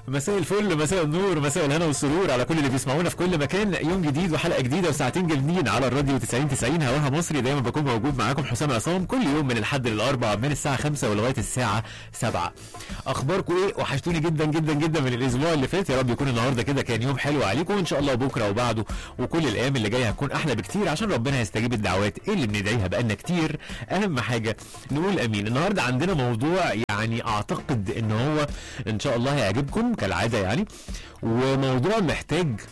مساء الفل مساء النور مساء الهنا والسرور على كل اللي بيسمعونا في كل مكان يوم جديد وحلقه جديده وساعتين جامدين على الراديو 90 90 هواها مصري دايما بكون موجود معاكم حسام عصام كل يوم من الحد للاربع من الساعه 5 ولغايه الساعه 7 اخباركم ايه وحشتوني جدا جدا جدا من الاسبوع اللي فات يا رب يكون النهارده كده كان يوم حلو عليكم وان شاء الله بكره وبعده وكل الايام اللي جايه هتكون احلى بكتير عشان ربنا يستجيب الدعوات اللي بندعيها بقالنا كتير اهم حاجه نقول امين النهارده عندنا موضوع يعني اعتقد ان هو ان شاء الله هيعجبكم كالعاده يعني وموضوع محتاج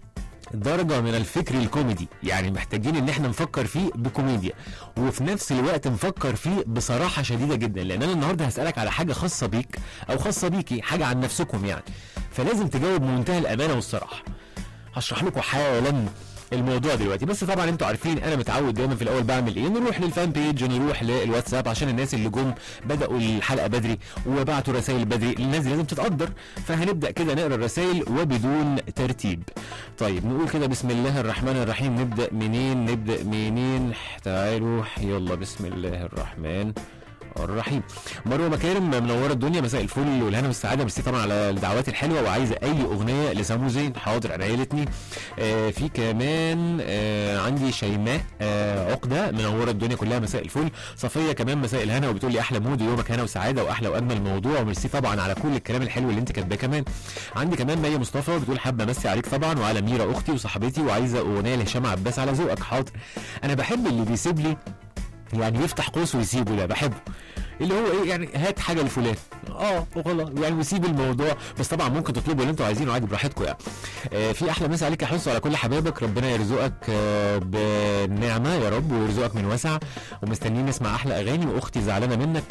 درجة من الفكر الكوميدي يعني محتاجين ان احنا نفكر فيه بكوميديا وفي نفس الوقت نفكر فيه بصراحة شديدة جدا لان انا النهاردة هسألك على حاجة خاصة بيك او خاصة بيكي حاجة عن نفسكم يعني فلازم تجاوب بمنتهى الامانة والصراحة هشرح لكم حالا الموضوع دلوقتي بس طبعا انتوا عارفين انا متعود دايما في الاول بعمل ايه نروح للفان بيج نروح للواتساب عشان الناس اللي جم بداوا الحلقه بدري وبعتوا رسائل بدري الناس دي لازم تتقدر فهنبدا كده نقرا الرسائل وبدون ترتيب طيب نقول كده بسم الله الرحمن الرحيم نبدا منين نبدا منين تعالوا يلا بسم الله الرحمن الرحيم مروه مكارم منوره الدنيا مساء الفل والهنا والسعاده ميرسي طبعا على الدعوات الحلوه وعايزه اي اغنيه لسامو زين حاضر انا عيلتني آه في كمان آه عندي شيماء آه عقده منوره الدنيا كلها مساء الفل صفيه كمان مساء الهنا وبتقول لي احلى مود يومك هنا وسعاده واحلى واجمل موضوع وميرسي طبعا على كل الكلام الحلو اللي انت كاتباه كمان عندي كمان مي مصطفى بتقول حابه امسي عليك طبعا وعلى ميرا اختي وصاحبتي وعايزه اغنيه لهشام عباس على ذوقك حاضر انا بحب اللي بيسيب لي يعني يفتح قوس ويسيبه ده بحبه اللي هو ايه يعني هات حاجه لفلان اه وخلاص يعني وسيب الموضوع بس طبعا ممكن تطلبوا اللي انتوا عايزينه عادي براحتكم يعني آه في احلى مسا عليك يا حس على كل حبايبك ربنا يرزقك آه بالنعمه يا رب ويرزقك من وسع ومستنيين نسمع احلى اغاني واختي زعلانه منك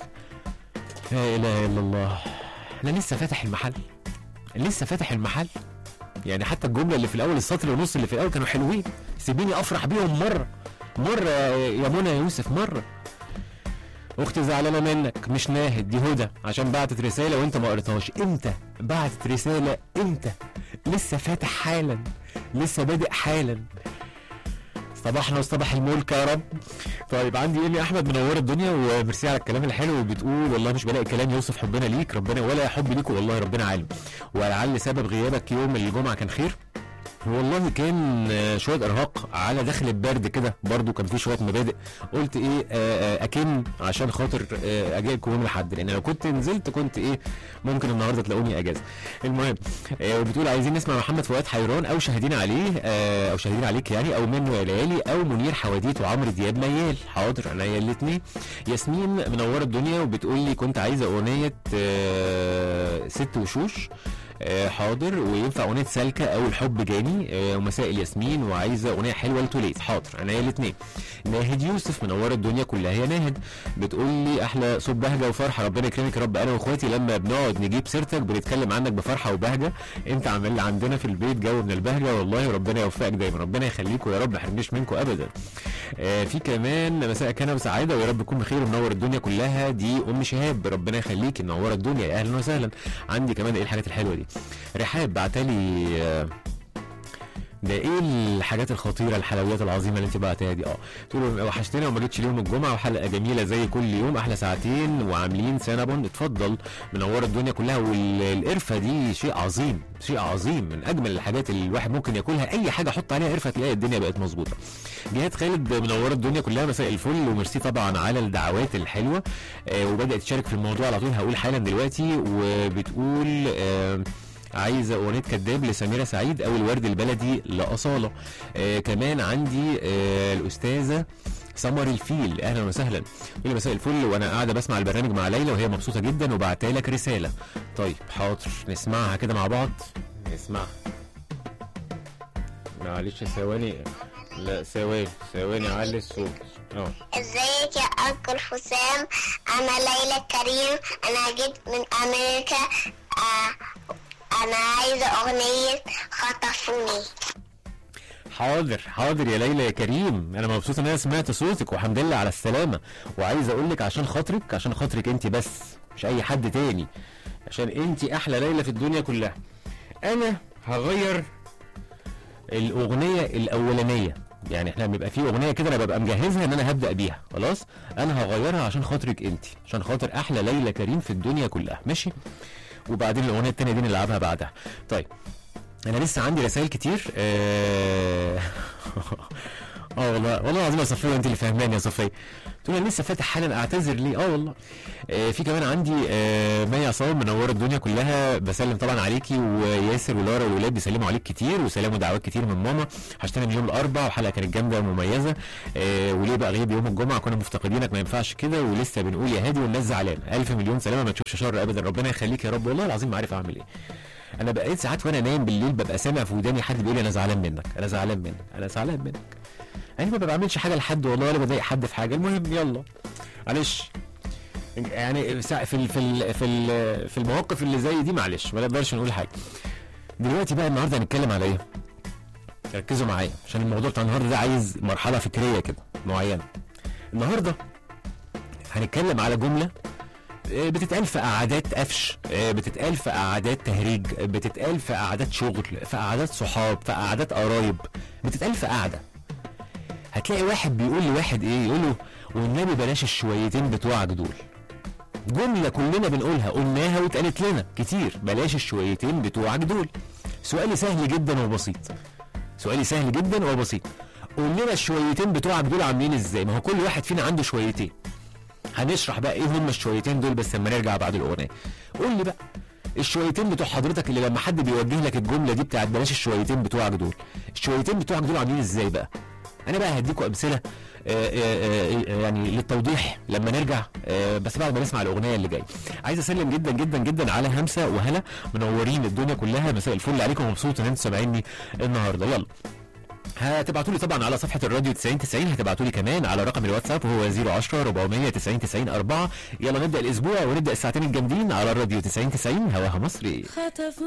لا اله الا الله انا لسه فاتح المحل لسه فاتح المحل يعني حتى الجمله اللي في الاول السطر ونص اللي في الاول كانوا حلوين سيبيني افرح بيهم مره مره يا منى يا يوسف مره اختي زعلانه منك مش ناهد دي هدى عشان بعتت رساله وانت ما قريتهاش امتى بعتت رساله امتى لسه فاتح حالا لسه بادئ حالا صباحنا وصباح الملك يا رب طيب عندي ايمي احمد منوره الدنيا وميرسي على الكلام الحلو وبتقول والله مش بلاقي كلام يوصف حبنا ليك ربنا ولا حب ليك والله ربنا عالم ولعل سبب غيابك يوم الجمعه كان خير والله كان شويه ارهاق على دخل البرد كده برضو كان في شويه مبادئ قلت ايه آه اكن عشان خاطر آه اجيلكم يوم الاحد لان لو كنت نزلت كنت ايه ممكن النهارده تلاقوني اجازه المهم آه وبتقول عايزين نسمع محمد فؤاد حيران او شاهدين عليه آه او شاهدين عليك يعني او منه يا ليالي او منير حواديت وعمرو دياب ميال حاضر عينيا الاثنين ياسمين منوره الدنيا وبتقول لي كنت عايزه اغنيه آه ست وشوش آه حاضر وينفع اغنيه سالكه او الحب جاني آه ومساء الياسمين وعايزه اغنيه حلوه لتوليت حاضر عينيا الاثنين ناهد يوسف منوره الدنيا كلها يا ناهد بتقول لي احلى صوت بهجه وفرحه ربنا يكرمك يا رب انا واخواتي لما بنقعد نجيب سيرتك بنتكلم عنك بفرحه وبهجه انت عامل عندنا في البيت جو من البهجه والله ربنا يوفقك دايما ربنا يخليكم يا رب ما يحرمنيش منكم ابدا آه في كمان مساء كان وسعاده ويا رب تكون بخير ومنور الدنيا كلها دي ام شهاب ربنا يخليكي منوره الدنيا يا اهلا وسهلا عندي كمان ايه الحاجات الحلوه دي رحاب بعتلي ده ايه الحاجات الخطيره الحلويات العظيمه اللي انت بعتها دي اه تقول وحشتنا وما جيتش اليوم الجمعه وحلقه جميله زي كل يوم احلى ساعتين وعاملين سينابون اتفضل منوره الدنيا كلها والقرفه دي شيء عظيم شيء عظيم من اجمل الحاجات اللي الواحد ممكن ياكلها اي حاجه حط عليها قرفه تلاقي الدنيا بقت مظبوطه جهاد خالد منوره الدنيا كلها مساء الفل وميرسي طبعا على الدعوات الحلوه آه وبدات تشارك في الموضوع على طول هقول حالا دلوقتي وبتقول آه عايزه اغنيه كداب لسميره سعيد او الورد البلدي لاصاله آه كمان عندي آه الاستاذه سمر الفيل اهلا وسهلا كل مساء الفل وانا قاعده بسمع البرنامج مع ليلى وهي مبسوطه جدا وبعتها لك رساله طيب حاضر نسمعها كده مع بعض نسمعها معلش ثواني لا ثواني ثواني علي الصوت اه ازيك يا انكل حسام انا ليلى كريم انا جيت من امريكا آه انا عايزه اغنيه خطفوني حاضر حاضر يا ليلى يا كريم انا مبسوط ان انا سمعت صوتك والحمد لله على السلامه وعايز اقول لك عشان خاطرك عشان خاطرك انت بس مش اي حد تاني عشان انت احلى ليلى في الدنيا كلها انا هغير الاغنيه الاولانيه يعني احنا بيبقى في اغنيه كده انا ببقى مجهزها ان انا هبدا بيها خلاص انا هغيرها عشان خاطرك انت عشان خاطر احلى ليلى كريم في الدنيا كلها ماشي وبعدين الاغنيه الثانيه دي نلعبها بعدها طيب انا لسه عندي رسائل كتير اه اه والله والله العظيم يا صفيه انت اللي فاهماني يا صفيه تقول انا لسه فاتح حالا اعتذر ليه اه والله آه في كمان عندي آه مي عصام منوره الدنيا كلها بسلم طبعا عليكي وياسر ولارا والولاد بيسلموا عليك كتير وسلام ودعوات كتير من ماما عشان من يوم الاربعاء وحلقه كانت جامده ومميزه آه وليه بقى غيب يوم الجمعه كنا مفتقدينك ما ينفعش كده ولسه بنقول يا هادي والناس زعلانه الف مليون سلامه ما تشوفش شر ابدا ربنا يخليك يا رب والله العظيم ما عارف اعمل ايه انا بقيت ساعات وانا نايم بالليل ببقى سامع في وداني حد بيقول لي انا زعلان منك انا زعلان منك انا زعلان منك انا ما بعملش حاجه لحد والله ولا بضايق حد في حاجه المهم يلا معلش يعني سا- في ال في ال في ال في المواقف اللي زي دي معلش ما نقدرش نقول حاجه دلوقتي بقى النهارده هنتكلم على ايه ركزوا معايا عشان الموضوع بتاع النهارده ده عايز مرحله فكريه كده معينه النهارده هنتكلم على جمله آه، بتتقال في قعدات قفش آه، بتتقال في قعدات تهريج آه، بتتقال في قعدات شغل في قعدات صحاب في قعدات قرايب بتتقال في قعده هتلاقي واحد بيقول لواحد ايه يقول له والنبي بلاش الشويتين بتوعك دول جملة كلنا بنقولها قلناها واتقالت لنا كتير بلاش الشويتين بتوعك دول سؤالي سهل جدا وبسيط سؤالي سهل جدا وبسيط قول لنا الشويتين بتوعك دول عاملين ازاي ما هو كل واحد فينا عنده شويتين هنشرح بقى ايه هم الشويتين دول بس لما نرجع بعد الاغنيه قول لي بقى الشويتين بتوع حضرتك اللي لما حد بيوجه لك الجمله دي بتاعت بلاش الشويتين بتوعك دول الشويتين بتوعك دول عاملين ازاي بقى انا بقى هديكوا امثله آه، آه، آه، يعني للتوضيح لما نرجع آه، بس بعد ما نسمع الاغنيه اللي جايه عايز اسلم جدا جدا جدا على همسه وهلا منورين الدنيا كلها مساء الفل عليكم ومبسوط ان انتوا سامعيني النهارده يلا هتبعتوا لي طبعا على صفحه الراديو 90 90 هتبعتوا لي كمان على رقم الواتساب وهو 010 400 90 90 4 يلا نبدا الاسبوع ونبدا الساعتين الجامدين على الراديو 90 90 هواها مصري خطف